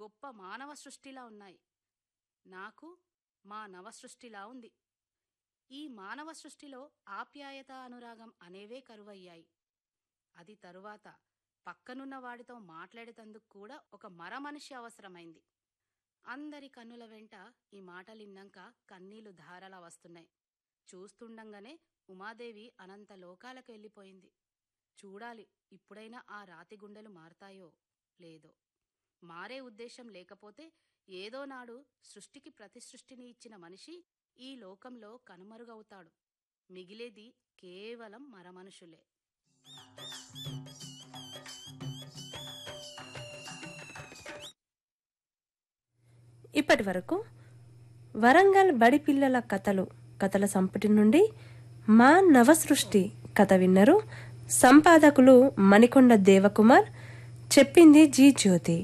గొప్ప మానవ సృష్టిలా ఉన్నాయి నాకు మా నవ సృష్టిలా ఉంది ఈ మానవ సృష్టిలో ఆప్యాయత అనురాగం అనేవే కరువయ్యాయి అది తరువాత పక్కనున్న వాడితో మాట్లాడేటందుకు కూడా ఒక మర మనిషి అవసరమైంది అందరి కన్నుల వెంట ఈ మాటలిన్నాక కన్నీళ్లు ధారలా వస్తున్నాయి చూస్తుండగానే ఉమాదేవి అనంత లోకాలకు వెళ్ళిపోయింది చూడాలి ఇప్పుడైనా ఆ రాతి గుండెలు మారతాయో లేదో మారే ఉద్దేశం లేకపోతే ఏదో నాడు సృష్టికి ప్రతిసృష్టిని ఇచ్చిన మనిషి ఈ లోకంలో కనుమరుగవుతాడు మిగిలేది కేవలం మరమనుషులే ఇప్పటి వరకు వరంగల్ బడి పిల్లల కథలు కథల సంపుటి నుండి మా నవసృష్టి కథ విన్నరు సంపాదకులు మణికొండ దేవకుమార్ చెప్పింది జీ జ్యోతి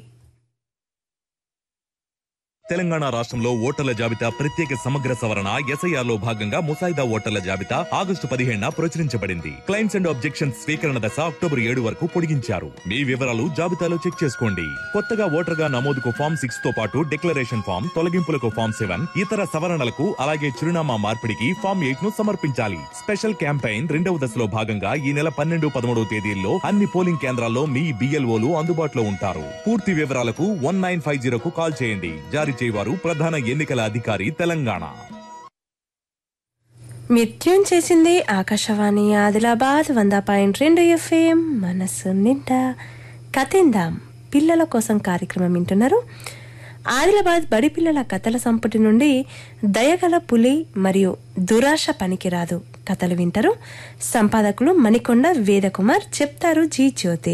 తెలంగాణ రాష్ట్రంలో ఓటర్ల జాబితా ప్రత్యేక సమగ్ర సవరణ ఎస్ఐఆర్ లో భాగంగా ముసాయిదా ఓటర్ల జాబితా ఆగస్టు పదిహేడున ప్రచురించబడింది క్లైమ్స్ అండ్ ఆబ్జెక్షన్స్ స్వీకరణ దశ అక్టోబర్ ఏడు వరకు పొడిగించారు మీ వివరాలు జాబితాలో చెక్ చేసుకోండి కొత్తగా ఓటర్గా నమోదుకు ఫామ్ సిక్స్ తో పాటు డిక్లరేషన్ ఫామ్ తొలగింపులకు ఫామ్ సెవెన్ ఇతర సవరణలకు అలాగే చిరునామా మార్పిడికి ఫామ్ ఎయిట్ ను సమర్పించాలి స్పెషల్ క్యాంపెయిన్ రెండవ దశలో భాగంగా ఈ నెల పన్నెండు పదమూడవ తేదీల్లో అన్ని పోలింగ్ కేంద్రాల్లో మీ బిఎల్ఓలు అందుబాటులో ఉంటారు పూర్తి వివరాలకు వన్ నైన్ ఫైవ్ జీరోకు కాల్ చేయండి జారీ చేయవారు ప్రధాన ఎన్నికల అధికారి తెలంగాణ మిత్యం చేసింది ఆకాశవాణి ఆదిలాబాద్ వంద పాయింట్ రెండు ఎఫ్ఎం మనసు నిండా కథిందాం పిల్లల కోసం కార్యక్రమం వింటున్నారు ఆదిలాబాద్ బడి పిల్లల కథల సంపుటి నుండి దయగల పులి మరియు దురాశ పనికిరాదు కథలు వింటారు సంపాదకులు మణికొండ వేదకుమార్ చెప్తారు జీ జ్యోతి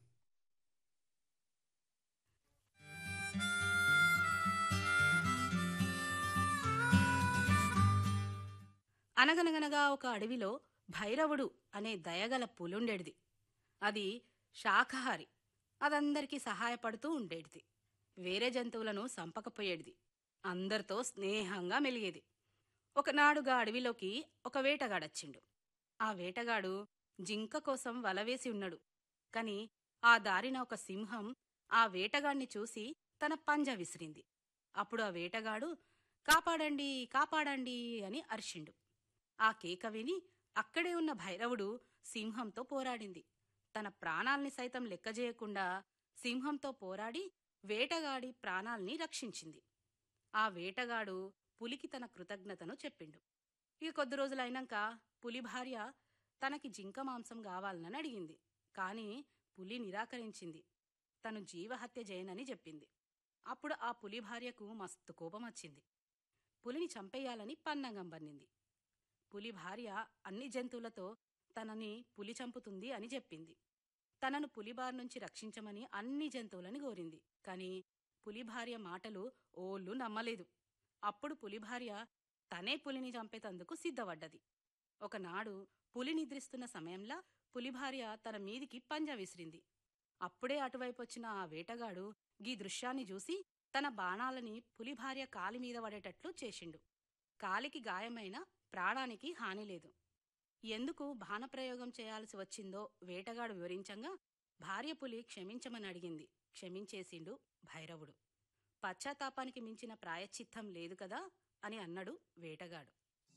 అనగనగనగా ఒక అడవిలో భైరవుడు అనే దయగల పులుండేడిది అది శాకాహారి అదందరికీ సహాయపడుతూ ఉండేటిది వేరే జంతువులను సంపకపోయేటిది అందరితో స్నేహంగా మెలిగేది ఒకనాడుగా అడవిలోకి ఒక వేటగాడొచ్చిండు ఆ వేటగాడు జింక కోసం వలవేసి ఉన్నాడు కాని ఆ దారిన ఒక సింహం ఆ వేటగాణ్ణి చూసి తన పంజ విసిరింది అప్పుడు ఆ వేటగాడు కాపాడండి కాపాడండి అని అరిచిండు ఆ కేక విని అక్కడే ఉన్న భైరవుడు సింహంతో పోరాడింది తన ప్రాణాల్ని సైతం లెక్కజేయకుండా సింహంతో పోరాడి వేటగాడి ప్రాణాల్ని రక్షించింది ఆ వేటగాడు పులికి తన కృతజ్ఞతను చెప్పిండు ఇక కొద్ది రోజులైనాక పులి భార్య తనకి జింక మాంసం కావాలని అడిగింది కాని పులి నిరాకరించింది తను జీవహత్య చేయనని చెప్పింది అప్పుడు ఆ పులి భార్యకు మస్తు కోపం వచ్చింది పులిని చంపేయాలని పన్నంగం పన్నింది పులి భార్య అన్ని జంతువులతో తనని పులి చంపుతుంది అని చెప్పింది తనను పులి బారి నుంచి రక్షించమని అన్ని జంతువులని కోరింది కాని పులి భార్య మాటలు ఓళ్ళు నమ్మలేదు అప్పుడు పులి భార్య తనే పులిని చంపేతందుకు సిద్ధపడ్డది ఒకనాడు పులి నిద్రిస్తున్న సమయంలో పులి భార్య తన మీదికి పంజా విసిరింది అప్పుడే అటువైపు వచ్చిన ఆ వేటగాడు గీ దృశ్యాన్ని చూసి తన బాణాలని పులి భార్య కాలి మీద పడేటట్లు చేసిండు కాలికి గాయమైన ప్రాణానికి హాని లేదు ఎందుకు బాణప్రయోగం చేయాల్సి వచ్చిందో వేటగాడు వివరించంగా భార్య పులి క్షమించమని అడిగింది క్షమించేసిండు భైరవుడు పశ్చాత్తాపానికి మించిన ప్రాయశ్చిత్తం లేదు కదా అని అన్నాడు వేటగాడు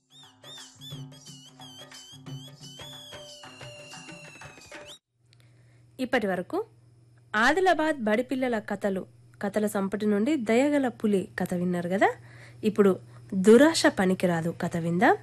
ఇప్పటి వరకు ఆదిలాబాద్ బడి పిల్లల కథలు కథల సంపుటి నుండి దయగల పులి కథ విన్నారు కదా ఇప్పుడు దురాశ పనికిరాదు కథ విందాం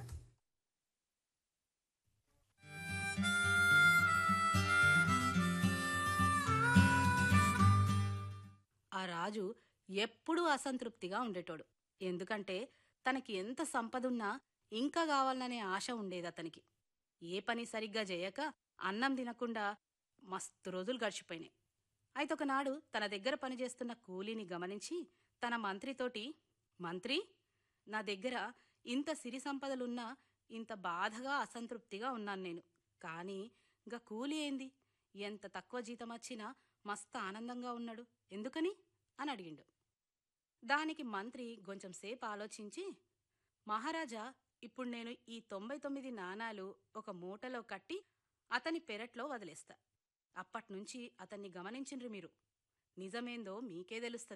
ఆ రాజు ఎప్పుడూ అసంతృప్తిగా ఉండేటోడు ఎందుకంటే తనకి ఎంత సంపదున్నా ఇంకా కావాలనే ఆశ ఉండేది అతనికి ఏ పని సరిగ్గా చేయక అన్నం తినకుండా మస్తు రోజులు గడిచిపోయినాయి అయితే ఒకనాడు తన దగ్గర పనిచేస్తున్న కూలీని గమనించి తన మంత్రితోటి మంత్రి నా దగ్గర ఇంత సిరి సంపదలున్నా ఇంత బాధగా అసంతృప్తిగా ఉన్నాను నేను కానీ గా కూలి ఏంది ఎంత తక్కువ జీతం వచ్చినా మస్తు ఆనందంగా ఉన్నాడు ఎందుకని అని అడిగిండు దానికి మంత్రి కొంచెం సేపు ఆలోచించి మహారాజా ఇప్పుడు నేను ఈ తొంభై తొమ్మిది నాణాలు ఒక మూటలో కట్టి అతని పెరట్లో వదిలేస్తా అప్పట్నుంచి అతన్ని గమనించిండ్రు మీరు నిజమేందో మీకే తెలుస్తుంది